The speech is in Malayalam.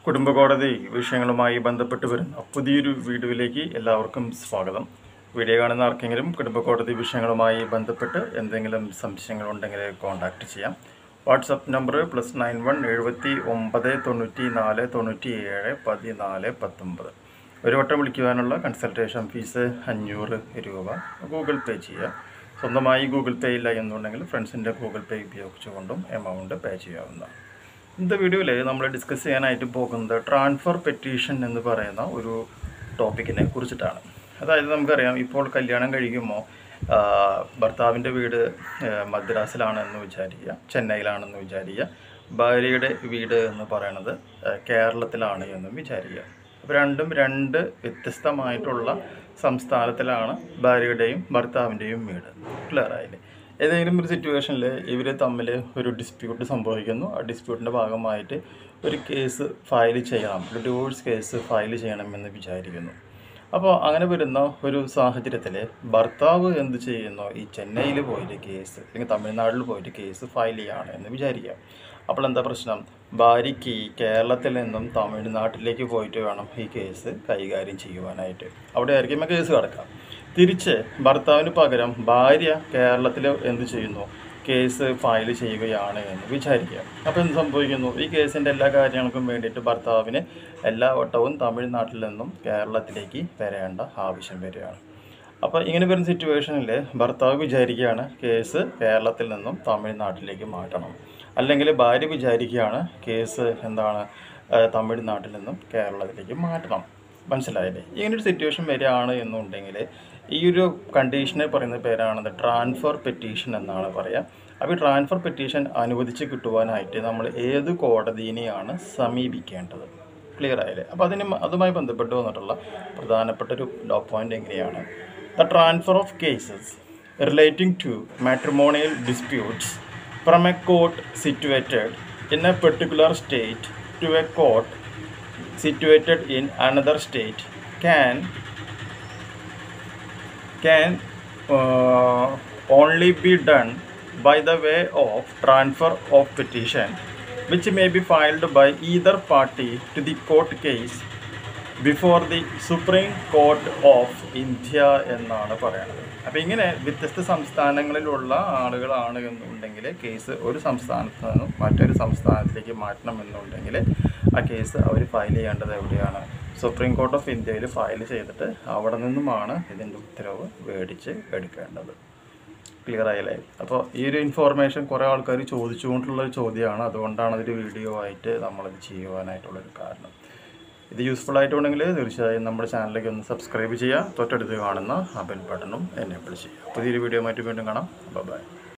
കുടുംബ കോടതി വിഷയങ്ങളുമായി ബന്ധപ്പെട്ട് വരുന്ന പുതിയൊരു വീഡിയോയിലേക്ക് എല്ലാവർക്കും സ്വാഗതം വീഡിയോ കാണുന്ന ആർക്കെങ്കിലും കുടുംബ കോടതി വിഷയങ്ങളുമായി ബന്ധപ്പെട്ട് എന്തെങ്കിലും സംശയങ്ങളുണ്ടെങ്കിൽ കോൺടാക്റ്റ് ചെയ്യാം WhatsApp number plus nine one എഴുപത്തി ഒമ്പത് തൊണ്ണൂറ്റി നാല് തൊണ്ണൂറ്റി ഏഴ് പതിനാല് പത്തൊമ്പത് ഒരു വട്ടം വിളിക്കുവാനുള്ള കൺസൾട്ടേഷൻ ഫീസ് അഞ്ഞൂറ് രൂപ ഗൂഗിൾ പേ ചെയ്യുക സ്വന്തമായി ഗൂഗിൾ പേ ഇല്ല എന്നുണ്ടെങ്കിൽ ഫ്രണ്ട്സിൻ്റെ ഗൂഗിൾ പേ ഉപയോഗിച്ചുകൊണ്ടും എമൗണ്ട് പേ ചെയ്യാവുന്നതാണ് ഇന്നത്തെ വീഡിയോയിൽ നമ്മൾ ഡിസ്കസ് ചെയ്യാനായിട്ട് പോകുന്നത് ട്രാൻസ്ഫർ പെറ്റീഷൻ എന്ന് പറയുന്ന ഒരു ടോപ്പിക്കിനെ കുറിച്ചിട്ടാണ് അതായത് നമുക്കറിയാം ഇപ്പോൾ കല്യാണം കഴിക്കുമ്പോൾ ആ, ഭർത്താവിൻ്റെ വീട് ആ, മദ്രാസിലാണെന്ന് വിചാരിക്കുക ചെന്നൈയിലാണെന്ന് വിചാരിക്കുക ഭാര്യയുടെ വീട് എന്ന് പറയുന്നത് ആ, കേരളത്തിലാണ് എന്നും വിചാരിക്കുക അപ്പോൾ രണ്ടും രണ്ട് വ്യത്യസ്തമായിട്ടുള്ള സംസ്ഥാനത്തിലാണ് ഭാര്യയുടെയും ഭർത്താവിൻ്റെയും വീട് ക്ലിയർ ആയില്ലേ ഏതെങ്കിലും ഒരു സിറ്റുവേഷനിൽ ഇവർ തമ്മിൽ ഒരു ഡിസ്പ്യൂട്ട് സംഭവിക്കുന്നു ആ ഡിസ്പ്യൂട്ടിൻ്റെ ഭാഗമായിട്ട് ഒരു കേസ് ഫയൽ ചെയ്യണം ഒരു ഡിവോഴ്സ് കേസ് ഫയൽ ചെയ്യണമെന്ന് വിചാരിക്കുന്നു അപ്പോൾ അങ്ങനെ വരുന്ന ഒരു സാഹചര്യത്തിൽ ഭർത്താവ് എന്ത് ചെയ്യുന്നു ഈ ചെന്നൈയിൽ പോയിട്ട് കേസ് അല്ലെങ്കിൽ തമിഴ്നാട്ടിൽ പോയിട്ട് കേസ് ഫയൽ ചെയ്യാണ് എന്ന് വിചാരിക്കാം അപ്പോൾ എന്താ പ്രശ്നം ഭാര്യയ്ക്ക് കേരളത്തിൽ നിന്നും തമിഴ്നാട്ടിലേക്ക് പോയിട്ട് വേണം ഈ കേസ് കൈകാര്യം ചെയ്യുവാനായിട്ട് അവിടെ ആയിരിക്കും ആ കേസ് കിടക്കാം തിരിച്ച് ഭർത്താവിന് പകരം ഭാര്യ കേരളത്തിൽ എന്ത് ചെയ്യുന്നു കേസ് ഫയൽ ചെയ്യുകയാണ് എന്ന് വിചാരിക്കുക അപ്പോൾ എന്ത് സംഭവിക്കുന്നു ഈ കേസിൻ്റെ എല്ലാ കാര്യങ്ങൾക്കും വേണ്ടിയിട്ട് ഭർത്താവിന് എല്ലാ വട്ടവും തമിഴ്നാട്ടിൽ നിന്നും കേരളത്തിലേക്ക് വരേണ്ട ആവശ്യം വരികയാണ് അപ്പോൾ ഇങ്ങനെ വരുന്ന സിറ്റുവേഷനിൽ ഭർത്താവ് വിചാരിക്കുകയാണ് കേസ് കേരളത്തിൽ നിന്നും തമിഴ്നാട്ടിലേക്ക് മാറ്റണം അല്ലെങ്കിൽ ഭാര്യ വിചാരിക്കുകയാണ് കേസ് എന്താണ് ആ, തമിഴ്നാട്ടിൽ നിന്നും കേരളത്തിലേക്ക് മാറ്റണം മനസ്സിലായില്ലേ ഇങ്ങനെ ഒരു സിറ്റുവേഷൻ വരികയാണ് എന്നുണ്ടെങ്കിൽ ഈ ഒരു കണ്ടീഷനെ പറയുന്ന പേരാണ് ട്രാൻസ്ഫർ പെറ്റീഷൻ എന്നാണ് പറയുക അപ്പോൾ ഈ ട്രാൻസ്ഫർ പെറ്റീഷൻ അനുവദിച്ച് കിട്ടുവാനായിട്ട് നമ്മൾ ഏത് കോടതിനെയാണ് സമീപിക്കേണ്ടത് ക്ലിയർ ആയില്ലേ അപ്പോൾ അതിന് മ- അതുമായി ബന്ധപ്പെട്ട് വന്നിട്ടുള്ള പ്രധാനപ്പെട്ട ഒരു ലോ പോയിന്റ് എങ്ങനെയാണ് the transfer of cases relating to matrimonial disputes from a court situated in a particular state to a court situated in another state can can uh, only be done by the way of transfer of petition which may be filed by either party to the court case before the Supreme Court of India എന്നാണ് പറയുന്നത് അപ്പോൾ ഇങ്ങനെ വ്യത്യസ്ത സംസ്ഥാനങ്ങളിലുള്ള ആളുകളാണ് എന്നുണ്ടെങ്കിൽ കേസ് ഒരു സംസ്ഥാനത്ത് നിന്നും മറ്റൊരു സംസ്ഥാനത്തിലേക്ക് മാറ്റണമെന്നുണ്ടെങ്കിൽ ആ കേസ് അവർ ഫയൽ ചെയ്യേണ്ടത് എവിടെയാണ് സുപ്രീം കോർട്ട് ഓഫ് ഇന്ത്യയിൽ ഫയൽ ചെയ്തിട്ട് അവിടെ നിന്നുമാണ് ഇതിൻ്റെ ഉത്തരവ് മേടിച്ച് എടുക്കേണ്ടത് ക്ലിയർ ആയില്ലേ അപ്പോൾ ഈ ഒരു ഇൻഫോർമേഷൻ കുറേ ആൾക്കാർ ചോദിച്ചുകൊണ്ടുള്ള ഒരു ചോദ്യമാണ് അതുകൊണ്ടാണ് അതൊരു വീഡിയോ ആയിട്ട് നമ്മളിത് ചെയ്യുവാനായിട്ടുള്ളൊരു കാരണം ഇത് യൂസ്ഫുൾ ആയിട്ടുണ്ടെങ്കിൽ തീർച്ചയായും നമ്മുടെ ചാനലിലേക്ക് ഒന്ന് സബ്സ്ക്രൈബ് ചെയ്യുക തൊട്ടടുത്ത് കാണുന്ന ആ ബെൽ ബട്ടണും എനേബിൾ ചെയ്യുക പുതിയൊരു വീഡിയോ ആയിട്ട് വീണ്ടും കാണാം ബൈ